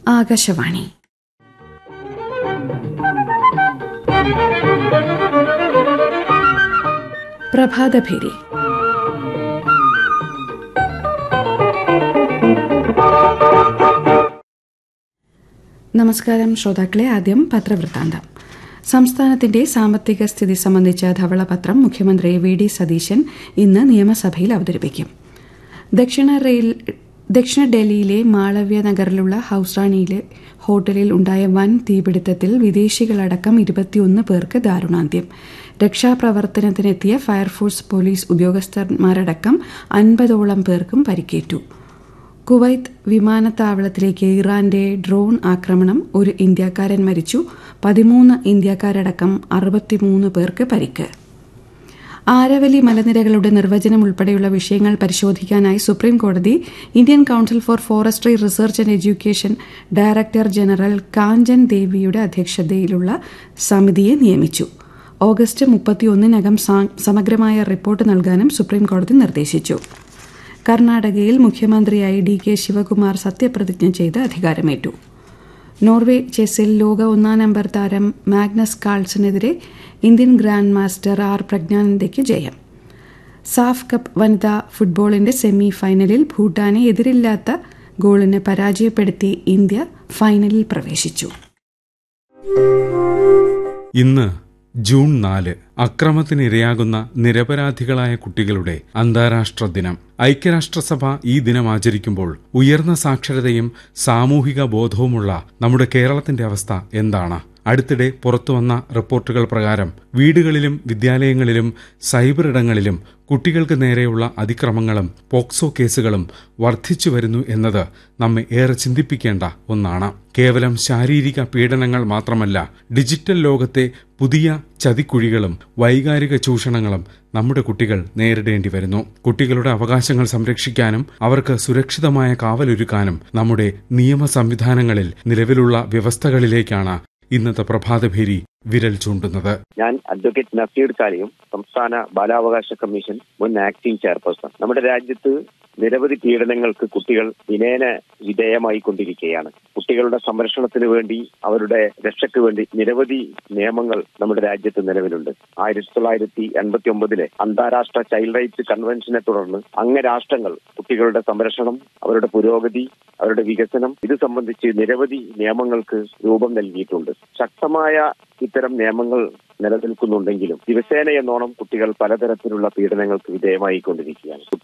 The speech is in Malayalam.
ആകാശവാണി പ്രഭാതഭേരി നമസ്കാരം ശ്രോതാക്കളെ ആദ്യം പത്രവൃത്താന്തം സംസ്ഥാനത്തിന്റെ സാമ്പത്തിക സ്ഥിതി സംബന്ധിച്ച ധവളപത്രം മുഖ്യമന്ത്രി വി ഡി സതീശൻ ഇന്ന് നിയമസഭയിൽ അവതരിപ്പിക്കും ദക്ഷിണ റെയിൽ ദക്ഷിണ ഡൽഹിയിലെ മാളവ്യ നഗറിലുള്ള ഹൌസ്റാണിയിലെ ഹോട്ടലിൽ ഉണ്ടായ വൻ തീപിടുത്തത്തിൽ വിദേശികളടക്കം ഇരുപത്തിയൊന്ന് പേർക്ക് ദാരുണാന്ത്യം രക്ഷാപ്രവർത്തനത്തിനെത്തിയ ഫയർഫോഴ്സ് പോലീസ് ഉദ്യോഗസ്ഥന്മാരടക്കം അൻപതോളം പേർക്കും പരിക്കേറ്റു കുവൈത്ത് വിമാനത്താവളത്തിലേക്ക് ഇറാന്റെ ഡ്രോൺ ആക്രമണം ഒരു ഇന്ത്യക്കാരൻ മരിച്ചു പതിമൂന്ന് ഇന്ത്യക്കാരടക്കം അറുപത്തിമൂന്ന് പേർക്ക് പരിക്ക് ആരവലി മലനിരകളുടെ നിർവചനം ഉൾപ്പെടെയുള്ള വിഷയങ്ങൾ പരിശോധിക്കാനായി സുപ്രീം കോടതി Indian council for forestry research and education director general Kanchan ദേവിയുടെ അധ്യക്ഷതയിലുള്ള സമിതിയെ നിയമിച്ചു ഓഗസ്റ്റ് മുപ്പത്തിയൊന്നിനകം സമഗ്രമായ റിപ്പോർട്ട് നൽകാനും സുപ്രീം കോടതി നിർദ്ദേശിച്ചു കർണാടകയിൽ മുഖ്യമന്ത്രിയായി ഡി കെ ശിവകുമാർ സത്യപ്രതിജ്ഞ ചെയ്ത് അധികാരമേറ്റു നോർവേ ചെസ്സിൽ ലോക ഒന്നാം നമ്പർ താരം മാഗ്നസ് കാൾസിനെതിരെ ഇന്ത്യൻ ഗ്രാൻഡ് മാസ്റ്റർ ആർ പ്രജ്ഞാനന്ദയ്ക്ക് ജയം സാഫ് കപ്പ് വനിതാ ഫുട്ബോളിന്റെ സെമി ഫൈനലിൽ ഭൂട്ടാനെ എതിരില്ലാത്ത ഗോളിന് പരാജയപ്പെടുത്തി ഇന്ത്യ ഫൈനലിൽ പ്രവേശിച്ചു ഇന്ന് ജൂൺ നാല് അക്രമത്തിനിരയാകുന്ന നിരപരാധികളായ കുട്ടികളുടെ അന്താരാഷ്ട്ര ദിനം ഐക്യരാഷ്ട്രസഭ ഈ ദിനം ആചരിക്കുമ്പോൾ ഉയർന്ന സാക്ഷരതയും സാമൂഹിക ബോധവുമുള്ള നമ്മുടെ കേരളത്തിന്റെ അവസ്ഥ എന്താണ് അടുത്തിടെ പുറത്തുവന്ന റിപ്പോർട്ടുകൾ പ്രകാരം വീടുകളിലും വിദ്യാലയങ്ങളിലും സൈബർ ഇടങ്ങളിലും കുട്ടികൾക്ക് നേരെയുള്ള അതിക്രമങ്ങളും പോക്സോ കേസുകളും വർദ്ധിച്ചു വരുന്നു എന്നത് നമ്മെ ഏറെ ചിന്തിപ്പിക്കേണ്ട ഒന്നാണ് കേവലം ശാരീരിക പീഡനങ്ങൾ മാത്രമല്ല ഡിജിറ്റൽ ലോകത്തെ പുതിയ ചതിക്കുഴികളും വൈകാരിക ചൂഷണങ്ങളും നമ്മുടെ കുട്ടികൾ നേരിടേണ്ടി വരുന്നു കുട്ടികളുടെ അവകാശങ്ങൾ സംരക്ഷിക്കാനും അവർക്ക് സുരക്ഷിതമായ കാവലൊരുക്കാനും നമ്മുടെ നിയമ സംവിധാനങ്ങളിൽ നിലവിലുള്ള വ്യവസ്ഥകളിലേക്കാണ് ഇന്നത്തെ പ്രഭാതഭേരി വിരൽ ചൂണ്ടുന്നത് ഞാൻ അഡ്വക്കേറ്റ് നസീർ കാലിയും സംസ്ഥാന ബാലാവകാശ കമ്മീഷൻ മുൻ ആക്ടിംഗ് ചെയർപേഴ്സൺ നമ്മുടെ രാജ്യത്ത് നിരവധി പീഡനങ്ങൾക്ക് കുട്ടികൾ ദിനേന വിധേയമായി കൊണ്ടിരിക്കുകയാണ് കുട്ടികളുടെ സംരക്ഷണത്തിന് വേണ്ടി അവരുടെ രക്ഷയ്ക്ക് വേണ്ടി നിരവധി നിയമങ്ങൾ നമ്മുടെ രാജ്യത്ത് നിലവിലുണ്ട് ആയിരത്തി തൊള്ളായിരത്തി എൺപത്തി ഒമ്പതിലെ അന്താരാഷ്ട്ര ചൈൽഡ് റൈറ്റ്സ് കൺവെൻഷനെ തുടർന്ന് അംഗരാഷ്ട്രങ്ങൾ കുട്ടികളുടെ സംരക്ഷണം അവരുടെ പുരോഗതി അവരുടെ വികസനം ഇത് സംബന്ധിച്ച് നിരവധി നിയമങ്ങൾക്ക് രൂപം നൽകിയിട്ടുണ്ട് ശക്തമായ ഇത്തരം നിയമങ്ങൾ നിലനിൽക്കുന്നുണ്ടെങ്കിലും ദിവസേന എന്നോണം കുട്ടികൾ പലതരത്തിലുള്ള പീഡനങ്ങൾക്ക് വിധേയമായി കൊണ്ടിരിക്കുകയാണ്